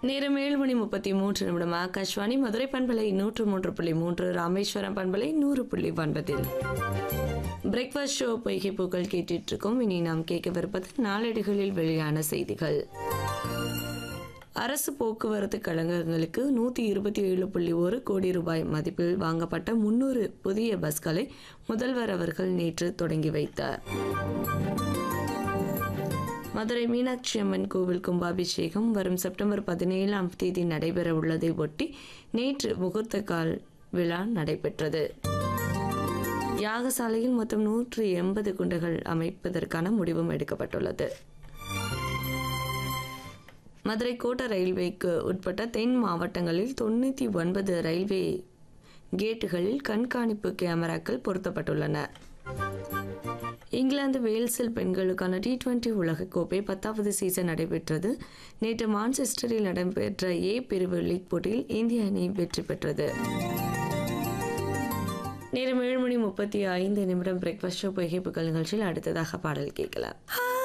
நேரம் ஏழு மணி முப்பத்தி மூன்று நிமிடம் ஆகாஷ்வாணி மதுரை பண்பலை நூற்று மூன்று புள்ளி மூன்று ராமேஸ்வரம் பண்பலை நூறு புள்ளி ஒன்பதில் பிரேக்ஃபாஸ்ட் ஷோ பொய்கை பூக்கள் கேட்டுட்டு இருக்கோம் இனி நாம் கேட்கவிருப்பது நாளேடுகளில் வெளியான செய்திகள் அரசு போக்குவரத்து கழகங்களுக்கு நூற்றி இருபத்தி ஏழு புள்ளி ஒரு கோடி ரூபாய் மதிப்பில் வாங்கப்பட்ட முன்னூறு புதிய பஸ்களை முதல்வர் அவர்கள் நேற்று தொடங்கி வைத்தார் மதுரை மீனாட்சி அம்மன் கோவில் கும்பாபிஷேகம் வரும் செப்டம்பர் பதினேழாம் தேதி நடைபெற உள்ளதை ஒட்டி நேற்று முகூர்த்த கால் விழா நடைபெற்றது யாகசாலையில் மொத்தம் நூற்று எண்பது குண்டுகள் அமைப்பதற்கான முடிவும் எடுக்கப்பட்டுள்ளது மதுரை கோட்ட ரயில்வேக்கு உட்பட்ட தென் மாவட்டங்களில் தொண்ணூற்றி ஒன்பது ரயில்வே கேட்டுகளில் கண்காணிப்பு கேமராக்கள் பொருத்தப்பட்டுள்ளன இங்கிலாந்து வேல்ஸில் பெண்களுக்கான டி டுவெண்டி உலகக்கோப்பை பத்தாவது சீசன் நடைபெற்றது நேற்று மான்செஸ்டரில் நடைபெற்ற ஏ பிரிவு லீக் போட்டியில் இந்திய அணி வெற்றி பெற்றது நேரம் ஏழு மணி முப்பத்தி ஐந்து நிமிடம் பிரேக்ஃபாஸ்ட் ஷோ புகைப்புகள் நிகழ்ச்சியில் அடுத்ததாக பாடல் கேட்கலாம்